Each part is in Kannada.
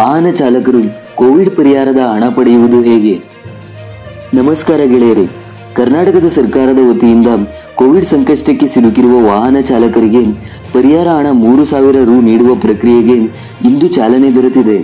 ವಾಹನ ಚಾಲಕರು ಕೋವಿಡ್ ಪರಿಹಾರದ ಹಣ ಪಡೆಯುವುದು ಹೇಗೆ ನಮಸ್ಕಾರ ಗೆಳೆಯರೇ ಕರ್ನಾಟಕದ ಸರ್ಕಾರದ ವತಿಯಿಂದ ಕೋವಿಡ್ ಸಂಕಷ್ಟಕ್ಕೆ ಸಿಲುಕಿರುವ ವಾಹನ ಚಾಲಕರಿಗೆ ಪರಿಹಾರ ಹಣ ಮೂರು ಸಾವಿರ ರು ನೀಡುವ ಪ್ರಕ್ರಿಯೆಗೆ ಇಂದು ಚಾಲನೆ ದೊರೆತಿದೆ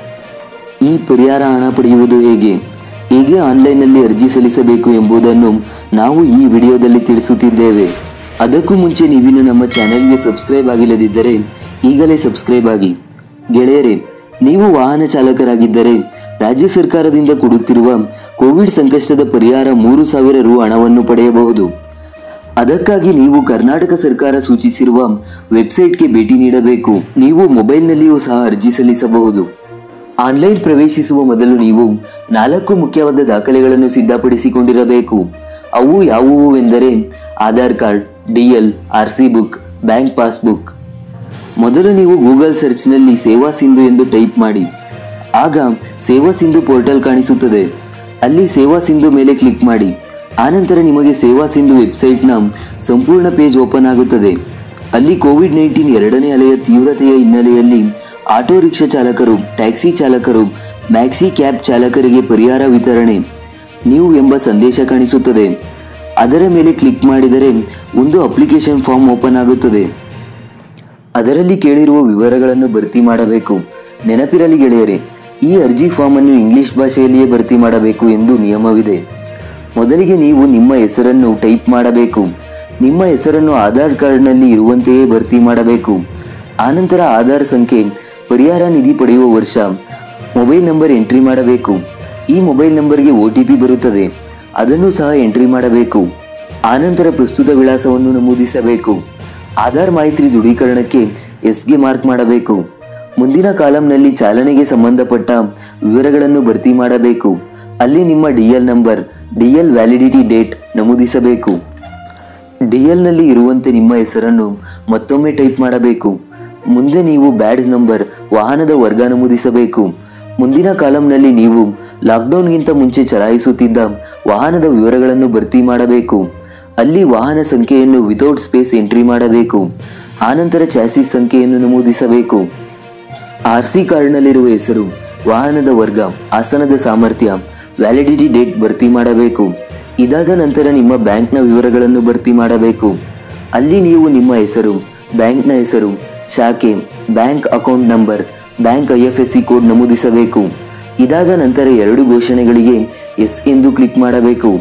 ಈ ಪರಿಹಾರ ಹಣ ಪಡೆಯುವುದು ಹೇಗೆ ಹೇಗೆ ಆನ್ಲೈನ್ನಲ್ಲಿ ಅರ್ಜಿ ಸಲ್ಲಿಸಬೇಕು ಎಂಬುದನ್ನು ನಾವು ಈ ವಿಡಿಯೋದಲ್ಲಿ ತಿಳಿಸುತ್ತಿದ್ದೇವೆ ಅದಕ್ಕೂ ಮುಂಚೆ ನೀವಿನ್ನು ನಮ್ಮ ಚಾನೆಲ್ಗೆ ಸಬ್ಸ್ಕ್ರೈಬ್ ಆಗಿಲ್ಲದಿದ್ದರೆ ಈಗಲೇ ಸಬ್ಸ್ಕ್ರೈಬ್ ಆಗಿ ಗೆಳೆಯರೇ ನೀವು ವಾಹನ ಚಾಲಕರಾಗಿದ್ದರೆ ರಾಜ್ಯ ಸರ್ಕಾರದಿಂದ ಕೊಡುತ್ತಿರುವ ಕೋವಿಡ್ ಸಂಕಷ್ಟದ ಪರಿಹಾರ ಮೂರು ಸಾವಿರ ರು ಹಣವನ್ನು ಪಡೆಯಬಹುದು ಅದಕ್ಕಾಗಿ ನೀವು ಕರ್ನಾಟಕ ಸರ್ಕಾರ ಸೂಚಿಸಿರುವ ವೆಬ್ಸೈಟ್ಗೆ ಭೇಟಿ ನೀಡಬೇಕು ನೀವು ಮೊಬೈಲ್ನಲ್ಲಿಯೂ ಸಹ ಅರ್ಜಿ ಸಲ್ಲಿಸಬಹುದು ಆನ್ಲೈನ್ ಪ್ರವೇಶಿಸುವ ಮೊದಲು ನೀವು ನಾಲ್ಕು ಮುಖ್ಯವಾದ ದಾಖಲೆಗಳನ್ನು ಸಿದ್ಧಪಡಿಸಿಕೊಂಡಿರಬೇಕು ಅವು ಯಾವುವು ಎಂದರೆ Aadhaar card DL R C book bank passbook ಮೊದಲು ನೀವು ಗೂಗಲ್ ಸರ್ಚ್ನಲ್ಲಿ ಸೇವಾ ಸಿಂಧು ಎಂದು ಟೈಪ್ ಮಾಡಿ ಆಗ ಸೇವಾ ಸಿಂಧು ಪೋರ್ಟಲ್ ಕಾಣಿಸುತ್ತದೆ ಅಲ್ಲಿ ಸೇವಾ ಸಿಂಧು ಮೇಲೆ ಕ್ಲಿಕ್ ಮಾಡಿ ಆನಂತರ ನಿಮಗೆ ಸೇವಾ ಸಿಂಧು ವೆಬ್ಸೈಟ್ನ ಸಂಪೂರ್ಣ ಪೇಜ್ ಓಪನ್ ಆಗುತ್ತದೆ ಅಲ್ಲಿ ಕೋವಿಡ್ ನೈನ್ಟೀನ್ ಎರಡನೇ ಅಲೆಯ ತೀವ್ರತೆಯ ಹಿನ್ನೆಲೆಯಲ್ಲಿ ಆಟೋ ರಿಕ್ಷಾ ಚಾಲಕರು ಟ್ಯಾಕ್ಸಿ ಚಾಲಕರು ಮ್ಯಾಕ್ಸಿ ಕ್ಯಾಬ್ ಚಾಲಕರಿಗೆ ಪರಿಹಾರ ವಿತರಣೆ ನೀವು ಎಂಬ ಸಂದೇಶ ಕಾಣಿಸುತ್ತದೆ ಅದರ ಮೇಲೆ ಕ್ಲಿಕ್ ಮಾಡಿದರೆ ಒಂದು ಅಪ್ಲಿಕೇಶನ್ ಫಾರ್ಮ್ ಓಪನ್ ಆಗುತ್ತದೆ ಅದರಲ್ಲಿ ಕೇಳಿರುವ ವಿವರಗಳನ್ನು ಭರ್ತಿ ಮಾಡಬೇಕು ನೆನಪಿರಲಿ ಗೆಳೆಯರೆ ಈ ಅರ್ಜಿ ಫಾರ್ಮ್ ಅನ್ನು ಇಂಗ್ಲಿಷ್ ಭಾಷೆಯಲ್ಲಿಯೇ ಭರ್ತಿ ಮಾಡಬೇಕು ಎಂದು ನಿಯಮವಿದೆ ಮೊದಲಿಗೆ ನೀವು ನಿಮ್ಮ ಹೆಸರನ್ನು ಟೈಪ್ ಮಾಡಬೇಕು ನಿಮ್ಮ ಹೆಸರನ್ನು ಆಧಾರ್ ಕಾರ್ಡ್ನಲ್ಲಿ ಇರುವಂತೆಯೇ ಭರ್ತಿ ಮಾಡಬೇಕು ಆನಂತರ ಆಧಾರ್ ಸಂಖ್ಯೆ ಪರಿಹಾರ ನಿಧಿ ಪಡೆಯುವ ವರ್ಷ ಮೊಬೈಲ್ ನಂಬರ್ ಎಂಟ್ರಿ ಮಾಡಬೇಕು ಈ ಮೊಬೈಲ್ ನಂಬರ್ಗೆ ಒ ಟಿ ಪಿ ಬರುತ್ತದೆ ಅದನ್ನು ಸಹ ಎಂಟ್ರಿ ಮಾಡಬೇಕು ಆನಂತರ ಪ್ರಸ್ತುತ ವಿಳಾಸವನ್ನು ನಮೂದಿಸಬೇಕು ಆಧಾರ್ ಮಾಹಿತಿ ದೃಢೀಕರಣಕ್ಕೆ ಎಸ್ಗೆ ಮಾರ್ಕ್ ಮಾಡಬೇಕು ಮುಂದಿನ ಕಾಲಂನಲ್ಲಿ ಚಾಲನೆಗೆ ಸಂಬಂಧಪಟ್ಟ ವಿವರಗಳನ್ನು ಭರ್ತಿ ಮಾಡಬೇಕು ಅಲ್ಲಿ ನಿಮ್ಮ DL number DL validity date ನಮೂದಿಸಬೇಕು ಡಿಎಲ್ನಲ್ಲಿ ಇರುವಂತೆ ನಿಮ್ಮ ಹೆಸರನ್ನು ಮತ್ತೊಮ್ಮೆ ಟೈಪ್ ಮಾಡಬೇಕು ಮುಂದೆ ನೀವು ಬ್ಯಾಡ್ಜ್ ನಂಬರ್ ವಾಹನದ ವರ್ಗ ನಮೂದಿಸಬೇಕು ಮುಂದಿನ ಕಾಲಂನಲ್ಲಿ ನೀವು ಲಾಕ್ಡೌನ್ಗಿಂತ ಮುಂಚೆ ಚಲಾಯಿಸುತ್ತಿದ್ದ ವಾಹನದ ವಿವರಗಳನ್ನು ಭರ್ತಿ ಮಾಡಬೇಕು ಅಲ್ಲಿ ವಾಹನ ಸಂಖ್ಯೆಯನ್ನು ವಿತೌಟ್ ಸ್ಪೇಸ್ ಎಂಟ್ರಿ ಮಾಡಬೇಕು ಆನಂತರ ಚಾಸಿಸ್ ಸಂಖ್ಯೆಯನ್ನು ನಮೂದಿಸಬೇಕು ಆರ್ ಸಿ ಕಾರ್ಡ್ನಲ್ಲಿರುವ ಹೆಸರು ವಾಹನದ ವರ್ಗ ಆಸನದ ಸಾಮರ್ಥ್ಯ ವ್ಯಾಲಿಡಿಟಿ ಡೇಟ್ ಭರ್ತಿ ಮಾಡಬೇಕು ಇದಾದ ನಂತರ ನಿಮ್ಮ ಬ್ಯಾಂಕ್ನ ವಿವರಗಳನ್ನು ಭರ್ತಿ ಮಾಡಬೇಕು ಅಲ್ಲಿ ನೀವು ನಿಮ್ಮ ಹೆಸರು ಬ್ಯಾಂಕ್ನ ಹೆಸರು ಶಾಖೆ bank account number bank I F S C code ನಮೂದಿಸಬೇಕು ಇದಾದ ನಂತರ ಎರಡು ಘೋಷಣೆಗಳಿಗೆ ಎಸ್ ಎಂದು ಕ್ಲಿಕ್ ಮಾಡಬೇಕು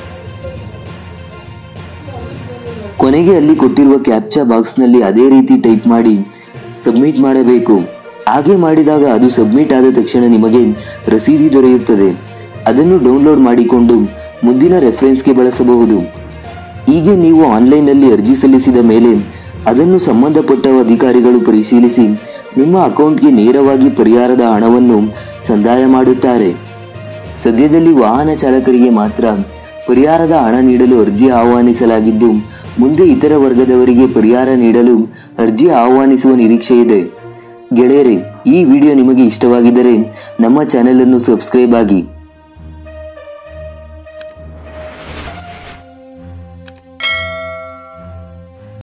ಕೊನೆಗೆ ಅಲ್ಲಿ ಕೊಟ್ಟಿರುವ ಕ್ಯಾಪ್ಚಾ ಬಾಕ್ಸ್ನಲ್ಲಿ ಅದೇ ರೀತಿ ಟೈಪ್ ಮಾಡಿ ಸಬ್ಮಿಟ್ ಮಾಡಬೇಕು ಹಾಗೆ ಮಾಡಿದಾಗ ಅದು ಸಬ್ಮಿಟ್ ಆದ ತಕ್ಷಣ ನಿಮಗೆ ರಸೀದಿ ದೊರೆಯುತ್ತದೆ ಅದನ್ನು ಡೌನ್ಲೋಡ್ ಮಾಡಿಕೊಂಡು ಮುಂದಿನ ರೆಫರೆನ್ಸ್ಗೆ ಬಳಸಬಹುದು ಹೀಗೆ ನೀವು ಆನ್ಲೈನ್ನಲ್ಲಿ ಅರ್ಜಿ ಸಲ್ಲಿಸಿದ ಮೇಲೆ ಅದನ್ನು ಸಂಬಂಧಪಟ್ಟ ಅಧಿಕಾರಿಗಳು ಪರಿಶೀಲಿಸಿ ನಿಮ್ಮ ಅಕೌಂಟ್ಗೆ ನೇರವಾಗಿ ಪರಿಹಾರದ ಹಣವನ್ನು ಸಂದಾಯ ಮಾಡುತ್ತಾರೆ ಸದ್ಯದಲ್ಲಿ ವಾಹನ ಚಾಲಕರಿಗೆ ಮಾತ್ರ ಪರಿಹಾರದ ಹಣ ನೀಡಲು ಅರ್ಜಿ ಆಹ್ವಾನಿಸಲಾಗಿದ್ದು ಮುಂದೆ ಇತರ ವರ್ಗದವರಿಗೆ ಪರಿಹಾರ ನೀಡಲು ಅರ್ಜಿ ಆಹ್ವಾನಿಸುವ ನಿರೀಕ್ಷೆ ಇದೆ ಗೆಳೆಯರೇ ಈ ವಿಡಿಯೋ ನಿಮಗೆ ಇಷ್ಟವಾಗಿದ್ದರೆ ನಮ್ಮ ಚಾನೆಲ್ ಅನ್ನು ಸಬ್ಸ್ಕ್ರೈಬ್ ಆಗಿ